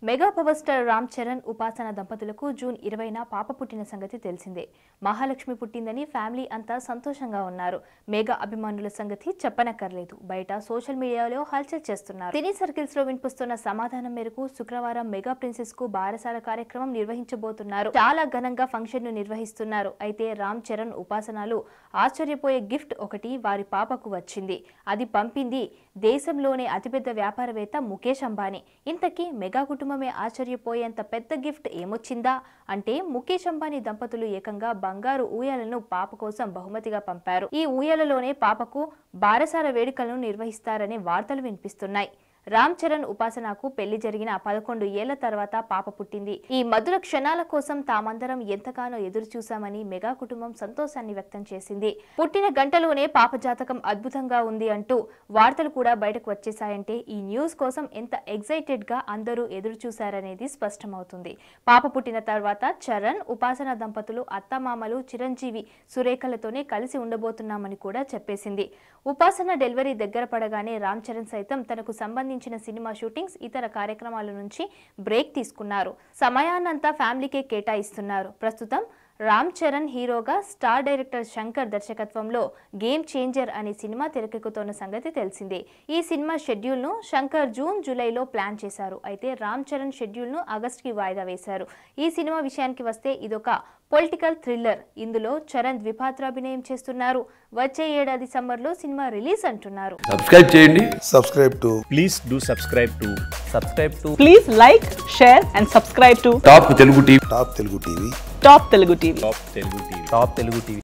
Mega power star Ram Charan Upasana దంపతులకు June ఇరవైన పాప పుట్టిన సంగతి తెలిసిందే మహాలక్ష్మి పుట్టిందని ఫ్యామిలీ అంతా సంతోషంగా ఉన్నారు మెగా అభిమానుల సంగతి చెప్పనక్కర్లేదు బయట సోషల్ మీడియాలో హల్చల్ చేస్తున్నారు సినీ సర్కిల్స్ లో వినిపిస్తున్న సమాధానం మేరకు శుక్రవారం మెగా ప్రిన్సెస్ కు బారసాల కార్యక్రమం నిర్వహించబోతున్నారు చాలా ఘనంగా ఫంక్షన్ ను నిర్వహిస్తున్నారు అయితే రామ్ చరణ్ ఉపాసనలు ఆశ్చర్యపోయే గిఫ్ట్ ఒకటి వారి పాపకు వచ్చింది అది పంపింది దేశంలోనే అతిపెద్ద వ్యాపారవేత్త ముఖేష్ అంబానీ ఇంతకీ మెగా కుటుంబమే ఆశ్చర్యపోయేంత పెద్ద గిఫ్ట్ ఏమొచ్చిందా అంటే ముఖేష్ అంబానీ దంపతులు ఏకంగా బంగారు ఊయలను పాప కోసం బహుమతిగా పంపారు ఈ ఊయలలోనే పాపకు బారసాల వేడుకలను నిర్వహిస్తారనే వార్తలు వినిపిస్తున్నాయి రామ్ చరణ్ ఉపాసనకు పెళ్లి జరిగిన పదకొండు ఏళ్ల తర్వాత పాప పుట్టింది ఈ మధుర క్షణాల కోసం తామందరం ఎంతగానో ఎదురు చూశామని మెగా కుటుంబం సంతోషాన్ని వ్యక్తం చేసింది పుట్టిన గంటలోనే పాప జాతకం అద్భుతంగా ఉంది అంటూ వార్తలు కూడా బయటకు వచ్చేసాయంటే ఈ న్యూస్ కోసం ఎంత ఎగ్జైటెడ్ గా అందరూ ఎదురు చూశారనేది స్పష్టమవుతుంది పాప పుట్టిన తర్వాత చరణ్ ఉపాసన దంపతులు అత్తమామలు చిరంజీవి సురేఖలతోనే కలిసి ఉండబోతున్నామని కూడా చెప్పేసింది ఉపాసన డెలివరీ దగ్గర పడగానే రామ్ చరణ్ సైతం తనకు సంబంధించిన సినిమా షూటింగ్స్ ఇతర కార్యక్రమాల నుంచి బ్రేక్ తీసుకున్నారు సమయాన్నంతా ఫ్యామిలీకే కేటాయిస్తున్నారు ప్రస్తుతం రామ్ చరణ్ హీరోగా స్టార్ డైరెక్టర్ శంకర్ దర్శకత్వంలో గేమ్ చేంజర్ అనే సినిమా తెరకెక్కుతోన్న సంగతి తెలిసిందే ఈ సినిమా షెడ్యూల్ను శంకర్ జూన్ జూలైలో ప్లాన్ చేశారు అయితే రామ్ చరణ్ షెడ్యూల్ను ఆగస్టుకి వాయిదా వేశారు ఈ సినిమా విషయానికి వస్తే ఇదొక పొలిటికల్ థ్రిల్లర్ ఇందులో చరణ్ ద్విపాత్రాభినయం చేస్తున్నారు వచ్చే ఏడాది సమ్మర్లో సినిమా రిలీజ్ అంటున్నారు సబ్స్క్రైబ్ చేయండి subscribe to please do subscribe to subscribe to Please like, share, and subscribe to top Telugu TV Top Telugu TV. Top Telugu TV. top telugu tv top telugu tv